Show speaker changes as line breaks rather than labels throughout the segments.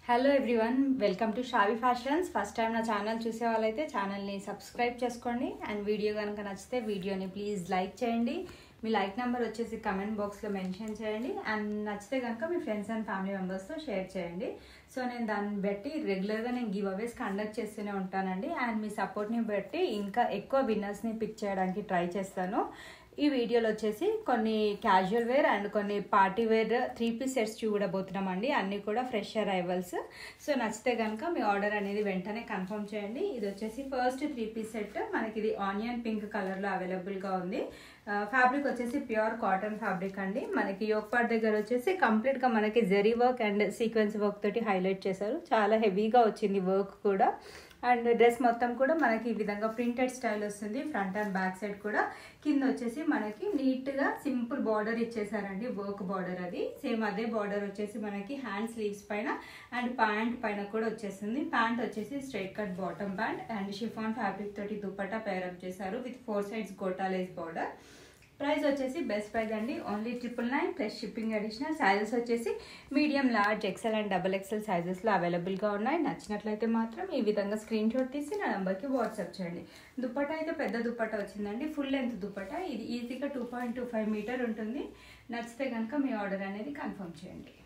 hello everyone welcome to Shavi fashions first time నా channel చూసే వాళ్ళైతే ఛానల్ని సబ్స్క్రైబ్ చేసుకోండి అండ్ వీడియో కనుక నచ్చితే వీడియోని ప్లీజ్ లైక్ చేయండి మీ లైక్ నెంబర్ వచ్చేసి కమెంట్ బాక్స్లో మెన్షన్ చేయండి అండ్ నచ్చితే కనుక మీ ఫ్రెండ్స్ అండ్ ఫ్యామిలీ మెంబర్స్తో షేర్ చేయండి సో నేను దాన్ని బట్టి రెగ్యులర్గా నేను గివ్ అవేస్ కండక్ట్ చేస్తూనే ఉంటానండి అండ్ మీ సపోర్ట్ని బట్టి ఇంకా ఎక్కువ విన్నర్స్ని పిక్ చేయడానికి ట్రై చేస్తాను ఈ వీడియోలో వచ్చేసి కొన్ని క్యాజువల్ వేర్ అండ్ కొన్ని party wear three piece sets చూడబోతున్నామండి అన్నీ కూడా ఫ్రెష్ అరైవల్స్ సో నచ్చితే కనుక మీ ఆర్డర్ అనేది వెంటనే కన్ఫర్మ్ చేయండి ఇది వచ్చేసి ఫస్ట్ త్రీ పీస్ సెట్ మనకి ఇది ఆనియన్ పింక్ కలర్లో అవైలబుల్గా ఉంది ఫ్యాబ్రిక్ వచ్చేసి ప్యూర్ కాటన్ ఫ్యాబ్రిక్ అండి మనకి యోగ్ పార్ట్ దగ్గర వచ్చేసి కంప్లీట్గా మనకి zari work and sequence work తోటి హైలైట్ చేశారు చాలా హెవీగా వచ్చింది వర్క్ కూడా అండ్ డ్రెస్ మొత్తం కూడా మనకి ఈ విధంగా ప్రింటెడ్ స్టైల్ వస్తుంది ఫ్రంట్ అండ్ బ్యాక్ సైడ్ కూడా కింద వచ్చేసి మనకి నీట్గా సింపుల్ బార్డర్ ఇచ్చేసారండి వర్క్ బార్డర్ అది సేమ్ అదే బార్డర్ వచ్చేసి మనకి హ్యాండ్ స్లీవ్స్ పైన అండ్ ప్యాంట్ పైన కూడా వచ్చేస్తుంది ప్యాంట్ వచ్చేసి straight cut bottom pant and chiffon fabric తోటి దుపట్టా పేరప్ చేశారు with four sides gota lace border price వచ్చేసి బెస్ట్ ప్రైస్ అండి only triple nine plus shipping additional sizes వచ్చేసి medium large XL and double XL సైజెస్లో అవైలబుల్గా ఉన్నాయి నచ్చినట్లయితే మాత్రం ఈ విధంగా స్క్రీన్ షాట్ తీసి నా నెంబర్కి వాట్సాప్ చేయండి దుప్పటా అయితే పెద్ద దుప్పటా వచ్చిందండి ఫుల్ లెంత్ దుప్పటా ఇది ఈజీగా two point two five metre ఉంటుంది నచ్చితే కనుక మీ ఆర్డర్ అనేది కన్ఫర్మ్ చేయండి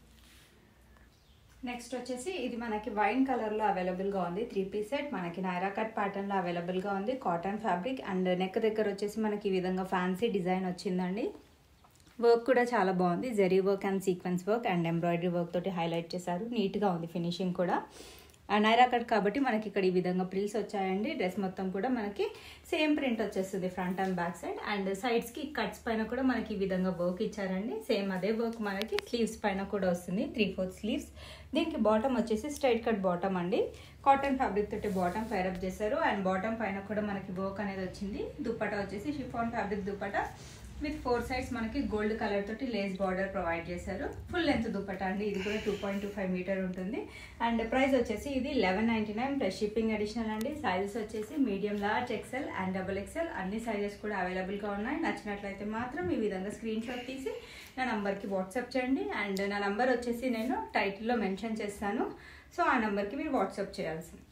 నెక్స్ట్ వచ్చేసి ఇది మనకి వైన్ కలర్లో అవైలబుల్గా ఉంది త్రీ పీస్ సెట్ మనకి నైరా కట్ ప్యాటర్న్లో అవైలబుల్గా ఉంది కాటన్ ఫ్యాబ్రిక్ అండ్ నెక్ దగ్గర వచ్చేసి మనకి ఈ విధంగా ఫ్యాన్సీ డిజైన్ వచ్చిందండి వర్క్ కూడా చాలా బాగుంది zari work and sequence work and embroidery work తోటి హైలైట్ చేశారు నీట్గా ఉంది ఫినిషింగ్ కూడా నైరా కట్ కాబట్టి మనకి ఇక్కడ ఈ విధంగా ప్రిల్స్ వచ్చాయండి డ్రెస్ మొత్తం కూడా మనకి సేమ్ ప్రింట్ వచ్చేస్తుంది front and back side and సైడ్స్కి కట్స్ పైన కూడా మనకి ఈ విధంగా వర్క్ ఇచ్చారండి సేమ్ అదే వర్క్ మనకి స్లీవ్స్ పైన కూడా వస్తుంది త్రీ ఫోర్త్ స్లీవ్స్ దీనికి బాటమ్ వచ్చేసి స్ట్రైట్ కట్ బాటమ్ అండి కాటన్ ఫ్యాబ్రిక్ తోటి బాటమ్ ఫైరప్ చేశారు అండ్ బాటమ్ పైన కూడా మనకి వర్క్ అనేది వచ్చింది దుప్పటా వచ్చేసి chiffon fabric dupatta with four sides మనకి గోల్డ్ కలర్ తోటి లేస్ బార్డర్ ప్రొవైడ్ చేశారు ఫుల్ లెంత్ దుప్పట అండి ఇది కూడా two point two five metre ఉంటుంది అండ్ ప్రైస్ వచ్చేసి ఇది eleven ninety nine plus shipping additional అండి సైజెస్ వచ్చేసి medium large XL and double XL అన్ని సైజెస్ కూడా అవైలబుల్గా ఉన్నాయి నచ్చినట్లయితే మాత్రం ఈ విధంగా స్క్రీన్ షాట్ తీసి నా నంబర్కి వాట్సాప్ చేయండి అండ్ నా నంబర్ వచ్చేసి నేను టైటిల్లో మెన్షన్ చేస్తాను సో ఆ నెంబర్కి మీరు వాట్సాప్ చేయాల్సింది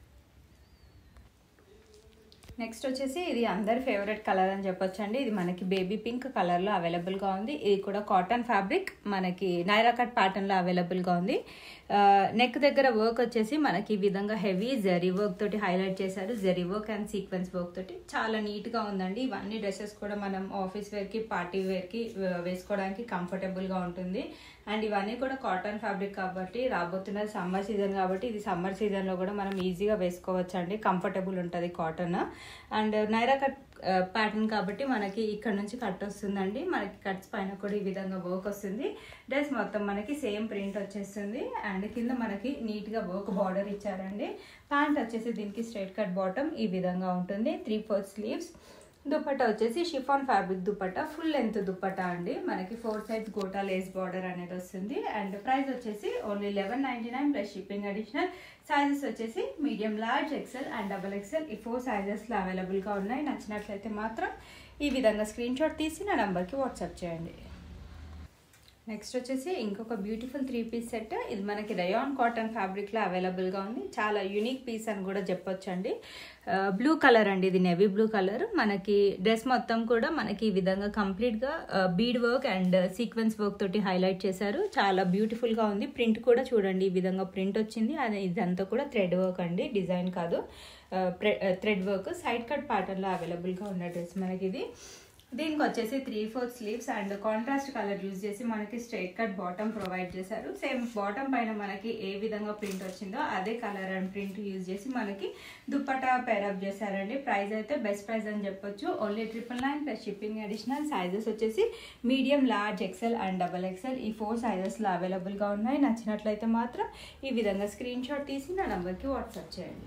నెక్స్ట్ వచ్చేసి ఇది అందరి ఫేవరెట్ కలర్ అని చెప్పొచ్చు అండి ఇది మనకి బేబీ పింక్ కలర్లో అవైలబుల్గా ఉంది ఇది కూడా కాటన్ ఫ్యాబ్రిక్ మనకి నైరా కట్ ప్యాటర్న్లో అవైలబుల్గా ఉంది నెక్ దగ్గర వర్క్ వచ్చేసి మనకి ఈ విధంగా హెవీ జరీ వర్క్ తోటి హైలైట్ చేశారు zari work and sequence work తోటి చాలా నీట్గా ఉందండి ఇవన్నీ డ్రెస్సెస్ కూడా మనం ఆఫీస్ వేర్కి పార్టీ వేర్కి వేసుకోవడానికి కంఫర్టబుల్గా ఉంటుంది అండ్ ఇవన్నీ కూడా కాటన్ ఫ్యాబ్రిక్ కాబట్టి రాబోతున్నది సమ్మర్ సీజన్ కాబట్టి ఇది సమ్మర్ సీజన్లో కూడా మనం ఈజీగా వేసుకోవచ్చు అండి కంఫర్టబుల్ ఉంటుంది cotton and Naira cut pattern కాబట్టి మనకి ఇక్కడ నుంచి కట్ వస్తుందండి మనకి కట్స్ పైన కూడా ఈ విధంగా వర్క్ వస్తుంది డ్రెస్ మొత్తం మనకి సేమ్ ప్రింట్ వచ్చేస్తుంది అండ్ కింద మనకి నీట్గా వర్క్ బార్డర్ ఇచ్చారండి ప్యాంట్ వచ్చేసి దీనికి స్ట్రైట్ కట్ బాటమ్ ఈ విధంగా ఉంటుంది త్రీ ఫోర్ స్లీవ్స్ దుపట్టా వచ్చేసి chiffon fabric dupatta full length dupatta అండి మనకి four sides gota lace border అనేది వస్తుంది అండ్ ప్రైస్ వచ్చేసి only eleven ninety nine plus shipping additional sizes వచ్చేసి medium large XL and double XL ఈ ఫోర్ సైజెస్లో అవైలబుల్గా ఉన్నాయి నచ్చినట్లయితే మాత్రం ఈ విధంగా స్క్రీన్ షాట్ తీసి నా నెంబర్కి వాట్సాప్ చేయండి నెక్స్ట్ వచ్చేసి ఇంకొక బ్యూటిఫుల్ త్రీ పీస్ సెట్ ఇది మనకి రయాన్ కాటన్ ఫ్యాబ్రిక్లో అవైలబుల్గా ఉంది చాలా యూనిక్ పీస్ అని కూడా చెప్పొచ్చండి బ్లూ కలర్ అండి ఇది నెవీ బ్లూ కలర్ మనకి డ్రెస్ మొత్తం కూడా మనకి ఈ విధంగా కంప్లీట్గా bead work and sequence work తోటి హైలైట్ చేశారు చాలా బ్యూటిఫుల్గా ఉంది ప్రింట్ కూడా చూడండి ఈ విధంగా ప్రింట్ వచ్చింది అది ఇదంతా కూడా థ్రెడ్ వర్క్ అండి డిజైన్ కాదు థ్రెడ్ వర్క్ సైడ్ కట్ ప్యాటర్న్లో అవైలబుల్గా ఉన్న డ్రెస్ మనకి ఇది దీనికి వచ్చేసి three four sleeves and contrast colour use చేసి మనకి స్ట్రైట్ కట్ బాటమ్ ప్రొవైడ్ చేశారు సేమ్ బాటమ్ పైన మనకి ఏ విధంగా ప్రింట్ వచ్చిందో అదే కలర్ అండ్ ప్రింట్ యూజ్ చేసి మనకి దుప్పటా పేరప్ చేశారండి ప్రైస్ అయితే బెస్ట్ ప్రైస్ అని చెప్పొచ్చు only triple nine plus shipping additional sizes వచ్చేసి medium large XL and double XL ఈ ఫోర్ సైజెస్లో అవైలబుల్గా ఉన్నాయి నచ్చినట్లయితే మాత్రం ఈ విధంగా స్క్రీన్ షాట్ తీసి నా నెంబర్కి వాట్సాప్ చేయండి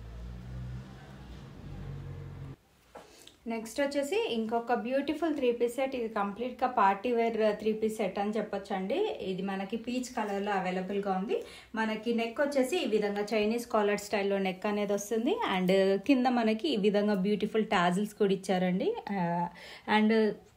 నెక్స్ట్ వచ్చేసి ఇంకొక బ్యూటిఫుల్ త్రీ పీస్ సెట్ ఇది కంప్లీట్గా party wear three piece set అని చెప్పొచ్చు అండి ఇది మనకి పీచ్ కలర్లో అవైలబుల్గా ఉంది మనకి నెక్ వచ్చేసి ఈ విధంగా చైనీస్ కాలర్ స్టైల్లో నెక్ అనేది వస్తుంది అండ్ కింద మనకి ఈ విధంగా బ్యూటిఫుల్ టాజిల్స్ కూడా ఇచ్చారండి అండ్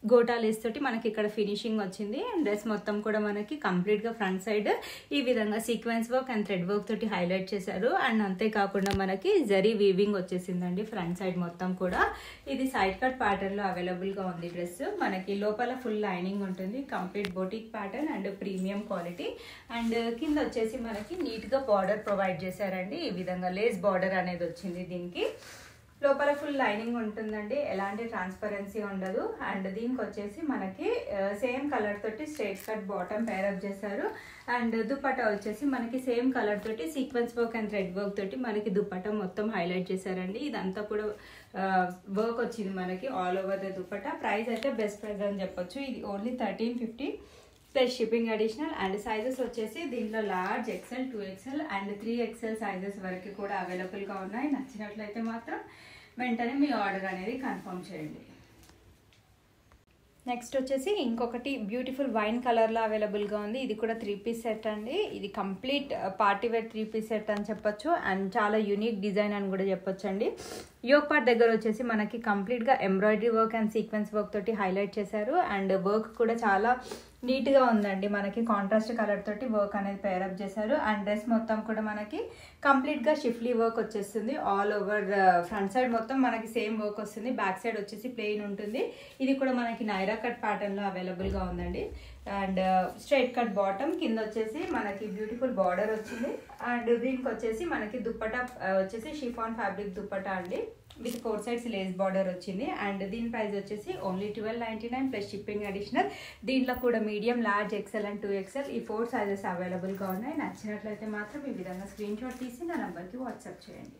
గోటా లేస్ తోటి మనకి ఇక్కడ ఫినిషింగ్ వచ్చింది అండ్ డ్రెస్ మొత్తం కూడా మనకి కంప్లీట్గా ఫ్రంట్ సైడ్ ఈ విధంగా sequence work and thread work తోటి హైలైట్ చేశారు అండ్ అంతేకాకుండా మనకి జరీ వీవింగ్ వచ్చేసిందండి ఫ్రంట్ సైడ్ మొత్తం కూడా ఇది సైడ్ కట్ ప్యాటర్న్ లో అవైలబుల్ గా ఉంది డ్రెస్ మనకి లోపల ఫుల్ లైనింగ్ ఉంటుంది complete boutique pattern and premium quality and కింద వచ్చేసి మనకి నీట్ గా బార్డర్ ప్రొవైడ్ చేశారండి ఈ విధంగా లేస్ బార్డర్ అనేది వచ్చింది దీనికి లోపల ఫుల్ లైనింగ్ ఉంటుందండి ఎలాంటి ట్రాన్స్పరెన్సీ ఉండదు అండ్ దీనికి వచ్చేసి మనకి సేమ్ కలర్ తోటి స్ట్రైట్ కట్ బాటమ్ పేరప్ చేశారు అండ్ దుపట్టా వచ్చేసి మనకి సేమ్ కలర్ తోటి sequence work and thread work తోటి మనకి దుపట్టా మొత్తం హైలైట్ చేశారండి ఇదంతా కూడా వర్క్ వచ్చింది మనకి all over the dupatta price అయితే బెస్ట్ ప్రైస్ అని చెప్పొచ్చు ఇది only thirteen fifty plus shipping additional and sizes వచ్చేసి దీంట్లో large XL two XL and three XL sizes వరకు కూడా అవైలబుల్గా ఉన్నాయి నచ్చినట్లయితే మాత్రం వెంటనే మీ ఆర్డర్ అనేది కన్ఫర్మ్ చేయండి నెక్స్ట్ వచ్చేసి ఇంకొకటి బ్యూటిఫుల్ వైన్ కలర్లో అవైలబుల్గా ఉంది ఇది కూడా త్రీ పీస్ సెట్ అండి ఇది complete party wear three piece set అని చెప్పొచ్చు అండ్ చాలా యూనిక్ డిజైన్ అని కూడా చెప్పొచ్చు అండి యోగ్ పార్ట్ దగ్గర వచ్చేసి మనకి కంప్లీట్గా embroidery work and sequence work తోటి హైలైట్ చేశారు అండ్ వర్క్ కూడా చాలా నీట్గా ఉందండి మనకి కాంట్రాస్ట్ కలర్ తోటి వర్క్ అనేది పేరప్ చేశారు అండ్ డ్రెస్ మొత్తం కూడా మనకి కంప్లీట్గా షిఫ్లీ వర్క్ వచ్చేస్తుంది ఆల్ ఓవర్ ఫ్రంట్ సైడ్ మొత్తం మనకి సేమ్ వర్క్ వస్తుంది బ్యాక్ సైడ్ వచ్చేసి ప్లెయిన్ ఉంటుంది ఇది కూడా మనకి నైరా కట్ ప్యాటర్న్లో అవైలబుల్గా ఉందండి అండ్ స్ట్రైట్ కట్ బాటమ్ కింద వచ్చేసి మనకి బ్యూటిఫుల్ బార్డర్ వచ్చింది అండ్ దీనికి వచ్చేసి మనకి దుప్పటా వచ్చేసి షిఫాన్ ఫ్యాబ్రిక్ దుప్పటా అండి with four sides lace border వచ్చింది అండ్ దీని ప్రైస్ వచ్చేసి only twelve ninety nine plus shipping additional దీంట్లో కూడా medium large XL and two XL ఈ ఫోర్ సైజెస్ అవైలబుల్గా ఉన్నాయి నచ్చినట్లయితే మాత్రం ఈ విధంగా స్క్రీన్ షాట్ తీసి నా నెంబర్కి వాట్సాప్ చేయండి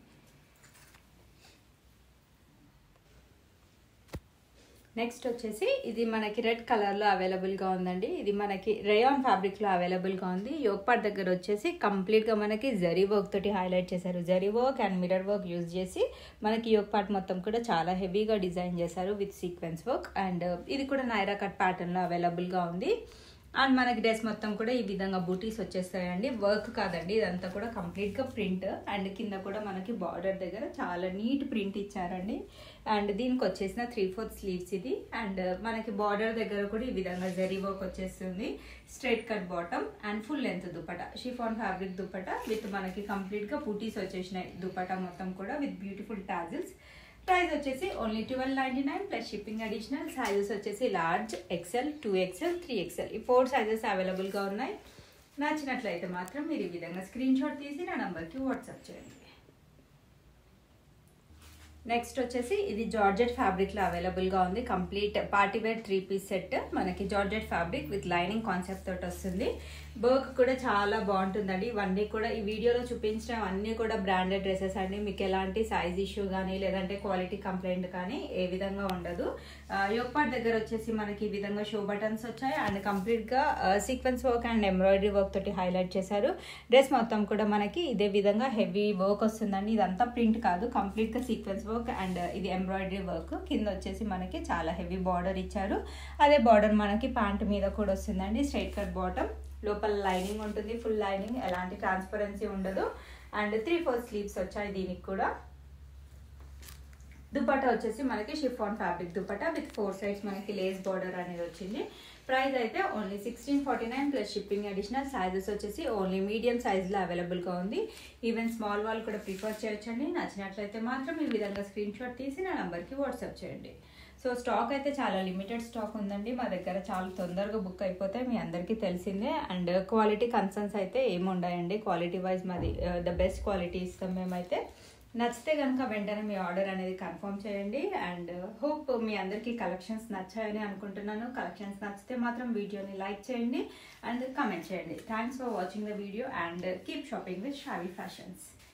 నెక్స్ట్ వచ్చేసి ఇది మనకి రెడ్ కలర్లో అవైలబుల్గా ఉందండి ఇది మనకి రేయాన్ ఫ్యాబ్రిక్లో అవైలబుల్గా ఉంది యోగపాట్ దగ్గర వచ్చేసి కంప్లీట్గా మనకి జరీ వర్క్ తోటి హైలైట్ చేశారు zari work and mirror work use చేసి మనకి యోగపాట్ మొత్తం కూడా చాలా హెవీగా డిజైన్ చేశారు విత్ సీక్వెన్స్ వర్క్ అండ్ ఇది కూడా నైరా కట్ ప్యాటర్న్లో అవైలబుల్గా ఉంది అండ్ మనకి డ్రెస్ మొత్తం కూడా ఈ విధంగా బూటీస్ వచ్చేస్తాయండి వర్క్ కాదండి ఇదంతా కూడా కంప్లీట్గా ప్రింట్ అండ్ కింద కూడా మనకి బార్డర్ దగ్గర చాలా నీట్ ప్రింట్ ఇచ్చారండి అండ్ దీనికి వచ్చేసిన త్రీ ఫోర్త్ స్లీవ్స్ ఇది అండ్ మనకి బార్డర్ దగ్గర కూడా ఈ విధంగా జరీ వర్క్ వచ్చేస్తుంది straight cut bottom and full length dupatta chiffon fabric dupatta with మనకి కంప్లీట్గా బూటీస్ వచ్చేసినాయి దుపట మొత్తం కూడా విత్ బ్యూటిఫుల్ టాజిల్స్ ప్రైస్ వచ్చేసి only twelve ninety nine plus shipping additional sizes వచ్చేసి large XL two XL three XL ఈ ఫోర్ సైజెస్ అవైలబుల్గా ఉన్నాయి నచ్చినట్లయితే మాత్రం మీరు ఈ విధంగా స్క్రీన్ షాట్ తీసి నా నంబర్కి వాట్సాప్ చేయండి నెక్స్ట్ వచ్చేసి ఇది జార్జెట్ ఫ్యాబ్రిక్లో అవైలబుల్గా ఉంది complete party wear three piece set మనకి georgette fabric with lining concept తోటి వస్తుంది వర్క్ కూడా చాలా బాగుంటుందండి ఇవన్నీ కూడా ఈ వీడియోలో చూపించిన అన్నీ కూడా బ్రాండెడ్ డ్రెస్సెస్ అండి మీకు ఎలాంటి సైజ్ ఇష్యూ కానీ లేదంటే క్వాలిటీ కంప్లైంట్ కానీ ఏ విధంగా ఉండదు యోగపాట్ దగ్గర వచ్చేసి మనకి ఈ విధంగా షో బటన్స్ వచ్చాయి అండ్ కంప్లీట్గా sequence work and embroidery work తోటి హైలైట్ చేశారు డ్రెస్ మొత్తం కూడా మనకి ఇదే విధంగా హెవీ వర్క్ వస్తుందండి ఇదంతా ప్రింట్ కాదు కంప్లీట్గా సీక్వెన్స్ వర్క్ అండ్ ఇది ఎంబ్రాయిడరీ వర్క్ కింద వచ్చేసి మనకి చాలా హెవీ బార్డర్ ఇచ్చారు అదే బార్డర్ మనకి ప్యాంట్ మీద కూడా వస్తుందండి స్ట్రైట్ కట్ బాటమ్ లోపల లైనింగ్ ఉంటుంది ఫుల్ లైనింగ్ ఎలాంటి ట్రాన్స్పరెన్సీ ఉండదు అండ్ త్రీ ఫోర్ స్లీవ్స్ వచ్చాయి దీనికి కూడా దుపట్టా వచ్చేసి మనకి chiffon fabric dupatta with four sides మనకి లేస్ బార్డర్ అనేది వచ్చింది ప్రైస్ అయితే only sixteen forty nine plus shipping additional sizes వచ్చేసి ఓన్లీ మీడియం సైజులో అవైలబుల్గా ఉంది ఈవెన్ స్మాల్ వాళ్ళు కూడా ప్రిఫర్ చేయొచ్చండి నచ్చినట్లయితే మాత్రం ఈ విధంగా స్క్రీన్ షాట్ తీసి నా నెంబర్కి వాట్సాప్ చేయండి సో స్టాక్ అయితే చాలా లిమిటెడ్ స్టాక్ ఉందండి మా దగ్గర చాలా తొందరగా బుక్ అయిపోతే మీ అందరికీ తెలిసిందే అండ్ క్వాలిటీ కన్సర్న్స్ అయితే ఏమి ఉండయండి క్వాలిటీ వైజ్ మాది ద బెస్ట్ క్వాలిటీ ఇస్తాం మేమైతే నచ్చితే కనుక వెంటనే మీ ఆర్డర్ అనేది కన్ఫర్మ్ చేయండి అండ్ హోప్ మీ అందరికీ కలెక్షన్స్ నచ్చాయని అనుకుంటున్నాను కలెక్షన్స్ నచ్చితే మాత్రం వీడియోని లైక్ చేయండి అండ్ కమెంట్ చేయండి thanks for watching the video and keep shopping with Shavi fashions